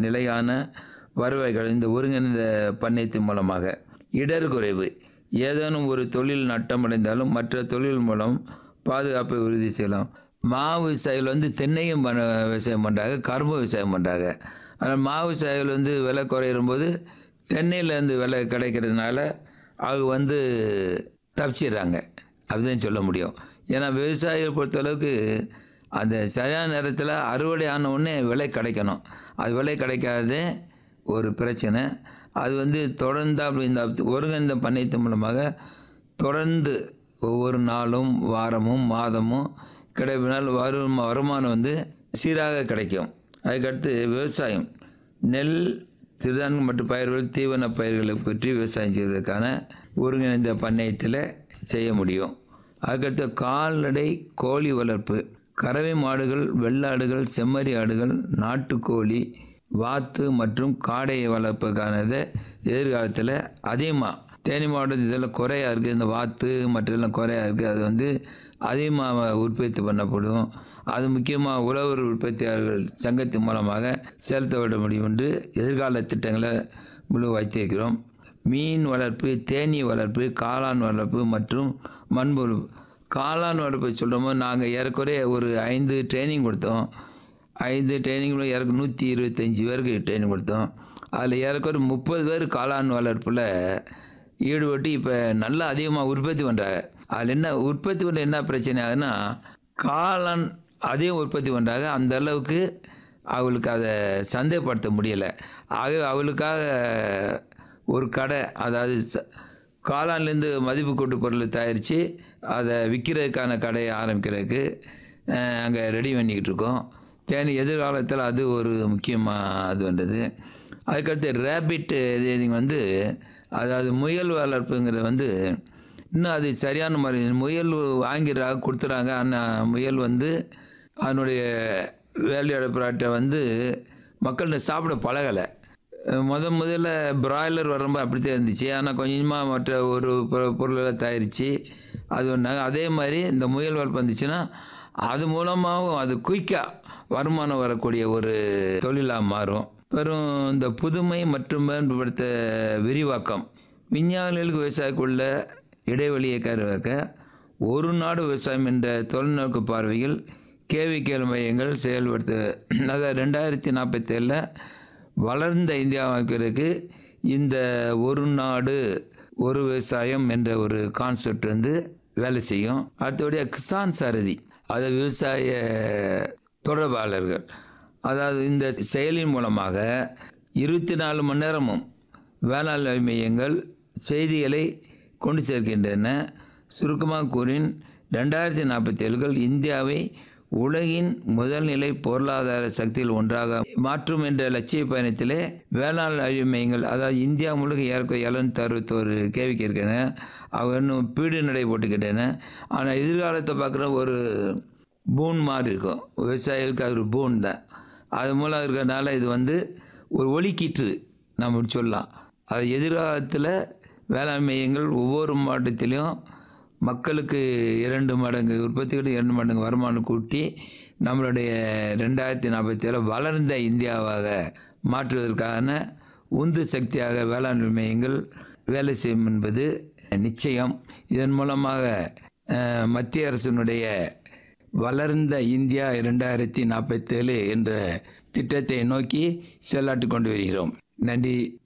நிலையான வருவாய்கள் இந்த ஒருங்கிணைந்த பண்ணையத்தின் மூலமாக இடர் குறைவு ஏதேனும் ஒரு தொழில் நட்டமடைந்தாலும் மற்ற தொழில் மூலம் பாதுகாப்பை உறுதி செய்யலாம் மாவு விவசாயிகள் வந்து தென்னையும் பண்ண விவசாயம் பண்ணுறாங்க கரும்பு விவசாயம் பண்ணுறாங்க ஆனால் மாவு விவசாயிகள் வந்து விலை குறையிற போது தென்னையிலேருந்து விலை கிடைக்கிறதுனால அவங்க வந்து தப்பிச்சிடுறாங்க அப்படிதான் சொல்ல முடியும் ஏன்னா விவசாயிகள் பொறுத்தளவுக்கு அந்த சரியான நேரத்தில் அறுவடை ஆன உடனே விலை கிடைக்கணும் அது விலை கிடைக்காதே ஒரு பிரச்சனை அது வந்து தொடர்ந்து அப்படி இந்த ஒருங்கிணைந்த பண்ணையத்தின் மூலமாக தொடர்ந்து ஒவ்வொரு நாளும் வாரமும் மாதமும் கிடைப்பினால் வரும் வருமானம் வந்து சீராக கிடைக்கும் அதுக்கடுத்து விவசாயம் நெல் சிறுதானியம் மற்றும் பயிர்கள் தீவன பயிர்களை பற்றி விவசாயம் செய்வதற்கான ஒருங்கிணைந்த பண்ணையத்தில் செய்ய முடியும் அதுக்கடுத்து கால்நடை கோழி வளர்ப்பு கறவை மாடுகள் வெள்ளாடுகள் செம்மறி ஆடுகள் நாட்டுக்கோழி வாத்து மற்றும் காடை வளர்ப்புக்கானது எதிர்காலத்தில் அதிகமாக தேனி மாவட்டத்தில் இதெல்லாம் குறையாக இருக்குது இந்த வாத்து மற்றெல்லாம் குறையாக இருக்குது அது வந்து அதிகமாக உற்பத்தி பண்ணப்படும் அது முக்கியமாக உழவர் உற்பத்தியாளர்கள் சங்கத்தின் மூலமாக செலுத்தப்பட முடியும் என்று எதிர்கால திட்டங்களை முழு வைத்திருக்கிறோம் மீன் வளர்ப்பு தேனீ வளர்ப்பு காளான் வளர்ப்பு மற்றும் மண்புழு காளான் வளர்ப்பு சொல்கிறோமோ நாங்கள் ஏறக்குறைய ஒரு ஐந்து ட்ரைனிங் கொடுத்தோம் ஐந்து ட்ரைனிங்கில் ஏறக்கு நூற்றி இருபத்தஞ்சி பேருக்கு ட்ரைனிங் கொடுத்தோம் அதில் ஏறக்குறைய முப்பது பேர் காளான் வளர்ப்பில் ஈடுபட்டு இப்போ நல்லா அதிகமாக உற்பத்தி பண்ணுறாங்க அதில் என்ன உற்பத்தி பண்ண என்ன பிரச்சனை ஆகுதுன்னா காளான் அதிகம் உற்பத்தி பண்ணுறாங்க அந்த அளவுக்கு அவங்களுக்கு அதை சந்தைப்படுத்த முடியலை ஆகவே அவளுக்காக ஒரு கடை அதாவது ச- காளான்லேருந்து மதிப்பு கூட்டு பொருள் தயாரித்து அதை விற்கிறதுக்கான கடையை ஆரம்பிக்கிறதுக்கு அங்கே ரெடி பண்ணிக்கிட்டு இருக்கோம் தேனி எதிர்காலத்தில் அது ஒரு முக்கியமாக அது வந்தது அதுக்கடுத்து ரேபிட் ரீடிங் வந்து அதாவது முயல் வளர்ப்புங்கிறது வந்து இன்னும் அது சரியான மாதிரி முயல் வாங்கிறாங்க கொடுத்துறாங்க ஆனால் முயல் வந்து அதனுடைய வேலையோட ப்ராடக்டை வந்து மக்கள் சாப்பிட பழகலை முத முதல்ல பிராய்லர் வரும்போது அப்படித்தான் இருந்துச்சு ஆனால் கொஞ்சமாக மற்ற ஒரு பொ- பொருளை தயாரித்து அது ஒன்றாங்க அதே மாதிரி இந்த முயல் வளர்ப்பு வந்துச்சுன்னா அது மூலமாகவும் அது குயிக்காக வருமானம் வரக்கூடிய ஒரு தொழிலாக மாறும் வெறும் இந்த புதுமை மற்றும் மேம்படுத்த விரிவாக்கம் விஞ்ஞானிகளுக்கு விவசாயிக்குள்ள இடைவெளியை கருவாக்க ஒரு நாடு விவசாயம் என்ற தொலைநோக்கு பார்வையில் கேவிக்கேள் மையங்கள் செயல்படுத்த அதாவது ரெண்டாயிரத்தி நாற்பத்தேழில் வளர்ந்த இந்தியாவுக்கு இந்த ஒரு நாடு ஒரு விவசாயம் என்ற ஒரு கான்செப்ட் வந்து வேலை செய்யும் அடுத்தபடியாக கிசான் சாரதி அது விவசாய தொடர்பாளர்கள் அதாவது இந்த செயலின் மூலமாக இருபத்தி நாலு மணி நேரமும் வேளாண்மை மையங்கள் செய்திகளை கொண்டு சேர்க்கின்றன சுருக்கமாக கூறின் ரெண்டாயிரத்தி நாற்பத்தி ஏழுகள் இந்தியாவை உலகின் முதல்நிலை பொருளாதார சக்தியில் ஒன்றாக மாற்றும் என்ற லட்சிய பயணத்திலே வேளாண் அறிவு மையங்கள் அதாவது இந்தியா முழுக்க ஏற்க எழுநூத்தி அறுபத்தோரு கேவிக்கு இருக்கின்றன அவங்க இன்னும் பீடு நடை போட்டுக்கிட்டன ஆனால் எதிர்காலத்தை பார்க்குற ஒரு பூன் மாதிரி இருக்கும் விவசாயிகளுக்கு அது ஒரு பூன் தான் அது மூலம் இருக்கிறதுனால இது வந்து ஒரு ஒலிக்கீற்று நம்ம சொல்லலாம் அது எதிர்காலத்தில் வேளாண் மையங்கள் ஒவ்வொரு மாவட்டத்திலையும் மக்களுக்கு இரண்டு மடங்கு உற்பத்தியோட இரண்டு மடங்கு வருமானம் கூட்டி நம்மளுடைய ரெண்டாயிரத்தி நாற்பத்தி ஏழு வளர்ந்த இந்தியாவாக மாற்றுவதற்கான உந்து சக்தியாக வேளாண் மையங்கள் வேலை செய்யும் என்பது நிச்சயம் இதன் மூலமாக அஹ், மத்திய அரசினுடைய வளர்ந்த இந்தியா இரண்டாயிரத்தி நாற்பத்தேழு என்ற திட்டத்தை நோக்கி செயலாற்றி கொண்டு வருகிறோம் நன்றி